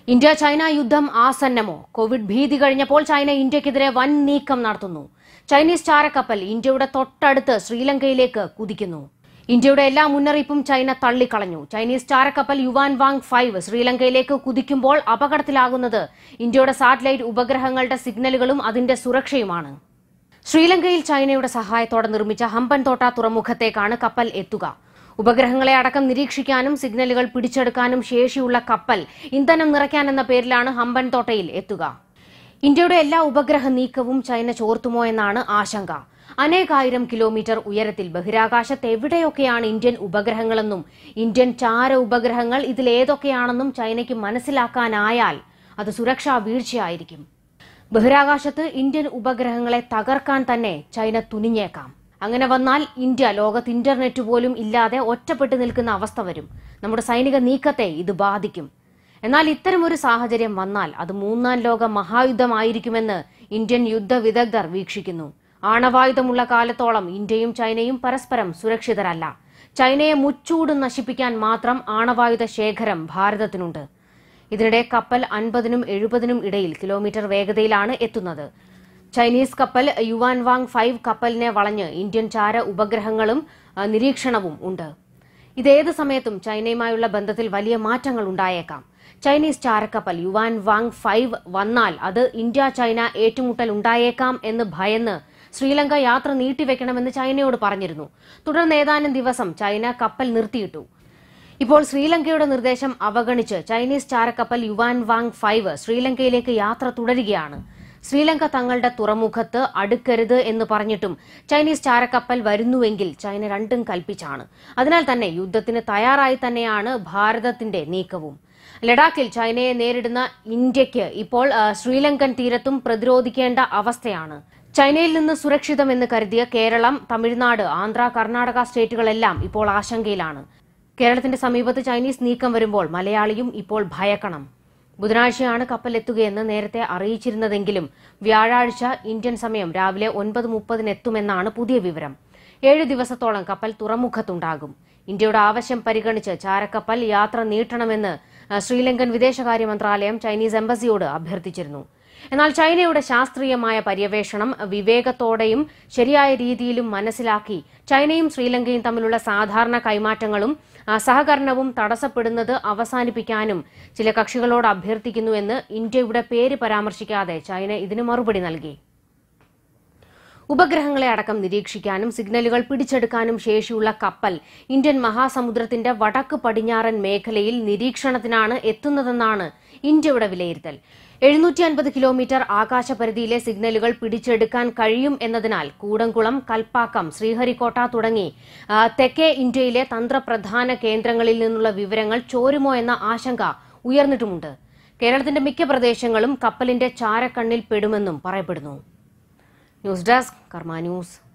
India China യുദ്ധം ആസന്നമോ Covid ഭീതി കഴിഞ്ഞപ്പോൾ ചൈന ഇന്ത്യക്കെതിരെ വൻ നീക്കം നടത്തുന്നു ചൈനീസ് ചാരക്കപ്പൽ ഇന്ത്യയുടെ തൊട്ടടുത്ത് ശ്രീലങ്കയിലേക്ക് കുതിക്കുന്നു ഇന്ത്യയുടെ എല്ലാ മുന്നറിയിപ്പും ചൈന തള്ളിക്കളഞ്ഞു ചൈനീസ് ചാരക്കപ്പൽ യുവാൻ വാങ് ഫൈവ് ശ്രീലങ്കയിലേക്ക് കുതിക്കുമ്പോൾ അപകടത്തിലാകുന്നത് ഇന്ത്യയുടെ സാറ്റലൈറ്റ് ഉപഗ്രഹങ്ങളുടെ സിഗ്നലുകളും അതിന്റെ സുരക്ഷയുമാണ് ശ്രീലങ്കയിൽ ചൈനയുടെ സഹായത്തോടെ നിർമ്മിച്ച ഹമ്പൻതോട്ട തുറമുഖത്തേക്കാണ് കപ്പൽ എത്തുക ഉപഗ്രഹങ്ങളെ അടക്കം നിരീക്ഷിക്കാനും സിഗ്നലുകൾ പിടിച്ചെടുക്കാനും ശേഷിയുള്ള കപ്പൽ ഇന്ധനം നിറയ്ക്കാൻ എന്ന പേരിലാണ് ഹമ്പൻതോട്ടയിൽ എത്തുക ഇന്ത്യയുടെ എല്ലാ ഉപഗ്രഹ നീക്കവും ചൈന ചോർത്തുമോ എന്നാണ് ആശങ്ക അനേകായിരം കിലോമീറ്റർ ഉയരത്തിൽ ബഹിരാകാശത്ത് എവിടെയൊക്കെയാണ് ഇന്ത്യൻ ഉപഗ്രഹങ്ങളെന്നും ഇന്ത്യൻ ചാര ഉപഗ്രഹങ്ങൾ ഇതിലേതൊക്കെയാണെന്നും ചൈനയ്ക്ക് മനസ്സിലാക്കാനായാൽ അത് സുരക്ഷാ വീഴ്ചയായിരിക്കും ബഹിരാകാശത്ത് ഇന്ത്യൻ ഉപഗ്രഹങ്ങളെ തകർക്കാൻ തന്നെ ചൈന തുനിഞ്ഞേക്കാം അങ്ങനെ വന്നാൽ ഇന്ത്യ ലോകത്ത് ഇന്റർനെറ്റ് പോലും ഇല്ലാതെ ഒറ്റപ്പെട്ടു നിൽക്കുന്ന അവസ്ഥ വരും നമ്മുടെ സൈനിക നീക്കത്തെ ഇത് ബാധിക്കും എന്നാൽ ഇത്തരമൊരു സാഹചര്യം വന്നാൽ അത് മൂന്നാം ലോക മഹായുദ്ധമായിരിക്കുമെന്ന് ഇന്ത്യൻ യുദ്ധ വിദഗ്ധർ വീക്ഷിക്കുന്നു ആണവായുധമുള്ള കാലത്തോളം ഇന്ത്യയും ചൈനയും പരസ്പരം സുരക്ഷിതരല്ല ചൈനയെ മുച്ചൂട് നശിപ്പിക്കാൻ മാത്രം ആണവായുധ ശേഖരം ഭാരതത്തിനുണ്ട് ഇതിനിടെ കപ്പൽ അൻപതിനും എഴുപതിനും ഇടയിൽ കിലോമീറ്റർ വേഗതയിലാണ് എത്തുന്നത് ചൈനീസ് കപ്പൽ യുവാൻ വാങ് ഫൈവ് കപ്പലിനെ വളഞ്ഞ് ഇന്ത്യൻ ചാര ഉപഗ്രഹങ്ങളും ആ, നിരീക്ഷണവും ഉണ്ട് ഇതേത് സമയത്തും ചൈനയുമായുള്ള ബന്ധത്തിൽ വലിയ മാറ്റങ്ങൾ ഉണ്ടായേക്കാം ചൈനീസ് ചാരക്കപ്പൽ യുവാൻ വാങ് ഫൈവ് വന്നാൽ അത് ഇന്ത്യ ചൈന ഏറ്റുമുട്ടൽ ഉണ്ടായേക്കാം എന്ന് ഭയന്ന് ശ്രീലങ്ക യാത്ര നീട്ടിവെക്കണമെന്ന് ചൈനയോട് പറഞ്ഞിരുന്നു തുടർന്ന് ഏതാനും ദിവസം ചൈന കപ്പൽ നിർത്തിയിട്ടു ഇപ്പോൾ ശ്രീലങ്കയുടെ നിർദ്ദേശം അവഗണിച്ച് ചൈനീസ് ചാരക്കപ്പൽ യുവാൻ വാങ് ഫൈവ് ശ്രീലങ്കയിലേക്ക് യാത്ര തുടരുകയാണ് ശ്രീലങ്ക തങ്ങളുടെ തുറമുഖത്ത് അടുക്കരുത് എന്ന് പറഞ്ഞിട്ടും ചൈനീസ് ചാരക്കപ്പൽ വരുന്നുവെങ്കിൽ ചൈന രണ്ടും കൽപ്പിച്ചാണ് അതിനാൽ തന്നെ യുദ്ധത്തിന് തയ്യാറായി തന്നെയാണ് ഭാരതത്തിന്റെ നീക്കവും ലഡാക്കിൽ ചൈനയെ നേരിടുന്ന ഇന്ത്യയ്ക്ക് ഇപ്പോൾ ആ, ശ്രീലങ്കൻ തീരത്തും പ്രതിരോധിക്കേണ്ട അവസ്ഥയാണ് ചൈനയിൽ നിന്ന് സുരക്ഷിതമെന്ന് കരുതിയ കേരളം തമിഴ്നാട് ആന്ധ്ര കർണാടക സ്റ്റേറ്റുകളെല്ലാം ഇപ്പോൾ ആശങ്കയിലാണ് കേരളത്തിന്റെ സമീപത്ത് ചൈനീസ് നീക്കം വരുമ്പോൾ മലയാളിയും ഇപ്പോൾ ഭയക്കണം ബുധനാഴ്ചയാണ് കപ്പൽ എത്തുകയെന്ന് നേരത്തെ അറിയിച്ചിരുന്നതെങ്കിലും വ്യാഴാഴ്ച ഇന്ത്യൻ സമയം രാവിലെ ഒൻപത് മുപ്പതിന് എത്തുമെന്നാണ് പുതിയ വിവരം ഏഴ് ദിവസത്തോളം കപ്പൽ തുറമുഖത്തുണ്ടാകും ഇന്ത്യയുടെ ആവശ്യം പരിഗണിച്ച് ചാരക്കപ്പൽ യാത്ര നീട്ടണമെന്ന് ആ, ശ്രീലങ്കൻ വിദേശകാര്യ മന്ത്രാലയം ചൈനീസ് എംബസിയോട് അഭ്യർത്ഥിച്ചിരുന്നു എന്നാൽ ചൈനയുടെ ശാസ്ത്രീയമായ പര്യവേഷണം വിവേകത്തോടെയും ശരിയായ രീതിയിലും മനസ്സിലാക്കി ചൈനയും ശ്രീലങ്കയും തമ്മിലുള്ള സാധാരണ കൈമാറ്റങ്ങളും ആ, സഹകരണവും തടസ്സപ്പെടുന്നത് അവസാനിപ്പിക്കാനും ചില കക്ഷികളോട് അഭ്യർത്ഥിക്കുന്നുവെന്ന് ഇന്ത്യയുടെ പേര് പരാമർശിക്കാതെ ചൈന ഇതിന് മറുപടി നൽകി ഉപഗ്രഹങ്ങളെ അടക്കം നിരീക്ഷിക്കാനും സിഗ്നലുകൾ പിടിച്ചെടുക്കാനും ശേഷിയുള്ള കപ്പൽ ഇന്ത്യൻ മഹാസമുദ്രത്തിന്റെ വടക്ക് പടിഞ്ഞാറൻ മേഖലയിൽ നിരീക്ഷണത്തിനാണ് എത്തുന്നതെന്നാണ് ഇന്ത്യയുടെ വിലയിരുത്തൽ എഴുന്നൂറ്റി അൻപത് കിലോമീറ്റർ ആകാശപരിധിയിലെ സിഗ്നലുകൾ പിടിച്ചെടുക്കാൻ കഴിയും എന്നതിനാൽ കൂടംകുളം കൽപ്പാക്കം ശ്രീഹരിക്കോട്ട തുടങ്ങി ആ, തെക്കേ ഇന്ത്യയിലെ തന്ത്രപ്രധാന കേന്ദ്രങ്ങളിൽ നിന്നുള്ള വിവരങ്ങൾ ചോരുമോ എന്ന ആശങ്ക ഉയർന്നിട്ടുമുണ്ട് കേരളത്തിന്റെ മിക്ക പ്രദേശങ്ങളും കപ്പലിന്റെ ചാരക്കണ്ണിൽ പെടുമെന്നും പറയപ്പെടുന്നു ന്യൂസ് ഡെസ്ക് കർമ്മ ന്യൂസ്